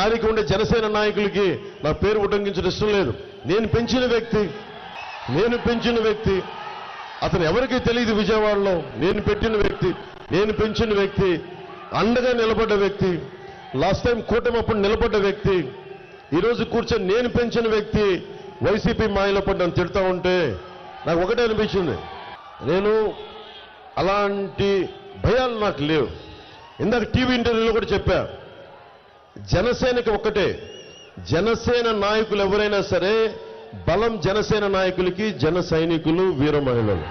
స్థానిక ఉండే జనసేన నాయకులకి నా పేరు ఉటంకించడం ఇష్టం లేదు నేను పెంచిన వ్యక్తి నేను పెంచిన వ్యక్తి అతను ఎవరికీ తెలియదు విజయవాడలో నేను పెట్టిన వ్యక్తి నేను పెంచిన వ్యక్తి అండగా నిలబడ్డ వ్యక్తి లాస్ట్ టైం కూటమి అప్పుడు నిలబడ్డ వ్యక్తి ఈరోజు కూర్చొని నేను పెంచిన వ్యక్తి వైసీపీ మాయలో పడి నన్ను తిడతా ఉంటే నాకు ఒకటే అనిపించింది నేను అలాంటి భయాలు నాకు లేవు ఇందాక టీవీ ఇంటర్వ్యూలో కూడా చెప్పా జనసేనకి ఒక్కటే జనసేన నాయకులు ఎవరైనా సరే బలం జనసేన నాయకులకి జన సైనికులు వీర మహిళలు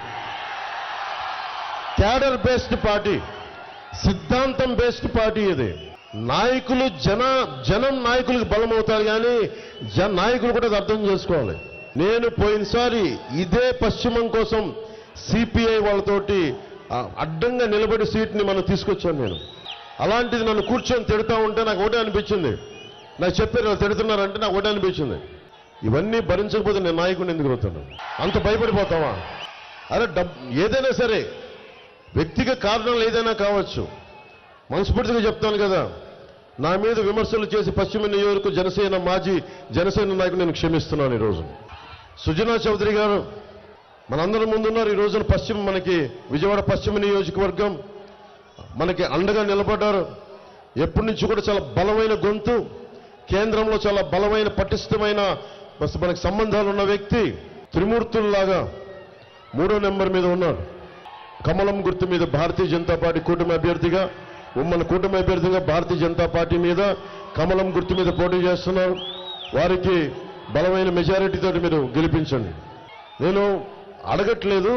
క్యాడర్ బేస్డ్ పార్టీ సిద్ధాంతం బేస్డ్ పార్టీ ఇది నాయకులు జన జనం నాయకులకు బలం అవుతారు కానీ జన నాయకులు కూడా అది అర్థం చేసుకోవాలి నేను పోయినసారి ఇదే పశ్చిమం కోసం సిపిఐ వాళ్ళతోటి ఆ, అడ్డంగా నిలబడి సీట్ని మనం తీసుకొచ్చాను నేను అలాంటిది నన్ను కూర్చొని తిడతా ఉంటే నాకు ఒకటే అనిపించింది నాకు చెప్పారు ఇలా తిడుతున్నారంటే నాకు ఒకటే అనిపించింది ఇవన్నీ భరించకపోతే నేను నాయకుడిని ఎందుకు అవుతాను అంత భయపడిపోతావా అరే డబ్ ఏదైనా సరే వ్యక్తిగత కారణాలు ఏదైనా కావచ్చు మనస్ఫూర్తిగా చెప్తాను కదా నా మీద విమర్శలు చేసి పశ్చిమ నియోజక జనసేన మాజీ జనసేన నాయకుడు నేను క్షమిస్తున్నాను ఈరోజు సుజనా చౌదరి గారు మనందరం ముందున్నారు ఈ రోజున పశ్చిమ మనకి విజయవాడ పశ్చిమ నియోజకవర్గం మనకి అండగా నిలబడ్డారు ఎప్పటి నుంచి కూడా చాలా బలమైన గొంతు కేంద్రంలో చాలా బలమైన పటిష్టమైన బస్ మనకి సంబంధాలు ఉన్న వ్యక్తి త్రిమూర్తుల్లాగా మూడో నెంబర్ మీద ఉన్నాడు కమలం గుర్తు మీద భారతీయ జనతా పార్టీ కూటమి అభ్యర్థిగా ఉమ్మడి కూటమి అభ్యర్థిగా భారతీయ జనతా పార్టీ మీద కమలం గుర్తు మీద పోటీ చేస్తున్నారు వారికి బలమైన మెజారిటీతో మీరు గెలిపించండి నేను అడగట్లేదు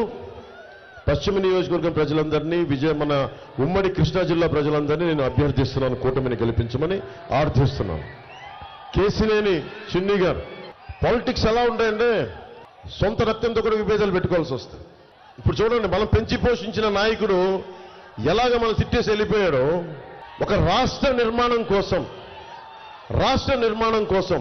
పశ్చిమ నియోజకవర్గం ప్రజలందరినీ విజయ మన ఉమ్మడి కృష్ణా జిల్లా ప్రజలందరినీ నేను అభ్యర్థిస్తున్నాను కూటమిని గెలిపించమని ఆర్థిస్తున్నాను కేసినేని చిన్ని గారు పాలిటిక్స్ ఎలా ఉంటాయంటే సొంత రక్తంతో కూడా విభేదాలు పెట్టుకోవాల్సి వస్తుంది ఇప్పుడు చూడండి మనం పెంచి పోషించిన నాయకుడు ఎలాగ మనం తిట్టేసి వెళ్ళిపోయాడో ఒక రాష్ట్ర నిర్మాణం కోసం రాష్ట్ర నిర్మాణం కోసం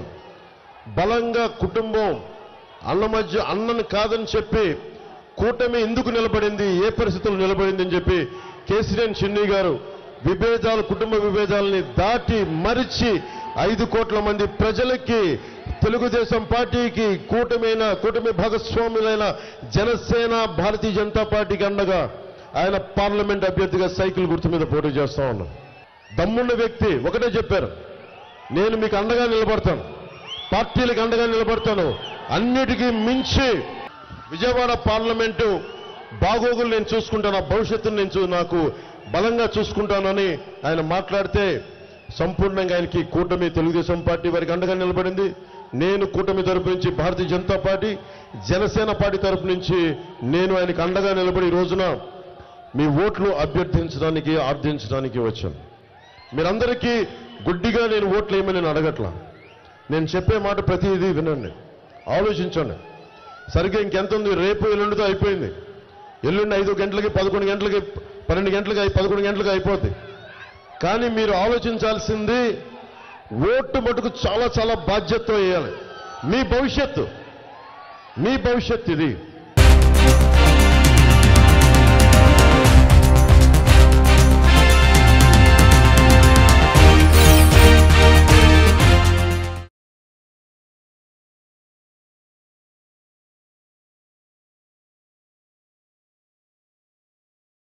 బలంగా కుటుంబం అన్న మధ్య అన్నను కాదని చెప్పి కూటమి ఎందుకు నిలబడింది ఏ పరిస్థితుల్లో నిలబడింది అని చెప్పి కేసీఆర్ చిన్ని గారు విభేదాలు కుటుంబ విభేదాలని దాటి మరిచి ఐదు కోట్ల మంది ప్రజలకి తెలుగుదేశం పార్టీకి కూటమైన కూటమి భాగస్వాములైన జనసేన భారతీయ జనతా పార్టీకి అండగా ఆయన పార్లమెంట్ అభ్యర్థిగా సైకిల్ గుర్తు మీద పోటీ చేస్తా ఉన్నాం దమ్మున్న వ్యక్తి ఒకటే చెప్పారు నేను మీకు అండగా నిలబడతాను పార్టీలకు అండగా నిలబడతాను అన్నిటికీ మించి విజయవాడ పార్లమెంటు బాగోగులు నేను చూసుకుంటాను ఆ భవిష్యత్తును నేను చూ- నాకు బలంగా చూసుకుంటానని ఆయన మాట్లాడితే సంపూర్ణంగా ఆయనకి కూటమి తెలుగుదేశం పార్టీ వారికి అండగా నిలబడింది నేను కూటమి తరపు నుంచి భారతీయ జనతా పార్టీ జనసేన పార్టీ తరపు నుంచి నేను ఆయనకు అండగా నిలబడి ఈ రోజున మీ ఓట్లు అభ్యర్థించడానికి ఆర్థించడానికి వచ్చాను మీరందరికీ గుడ్డిగా నేను ఓట్లు వేయమని నేను అడగట్లా నేను చెప్పే మాట ప్రతిదీ వినండి ఆలోచించండి సరిగ్గా ఇంకెంత ఉంది రేపు ఎల్లుండితో అయిపోయింది ఎల్లుండి ఐదు గంటలకి పదకొండు గంటలకి పన్నెండు గంటలకి అయి- పదకొండు గంటలకి అయిపోద్ది కానీ మీరు ఆలోచించాల్సింది ఓటు మటుకు చాలా చాలా బాధ్యతతో వేయాలి మీ భవిష్యత్తు మీ భవిష్యత్తు ఇది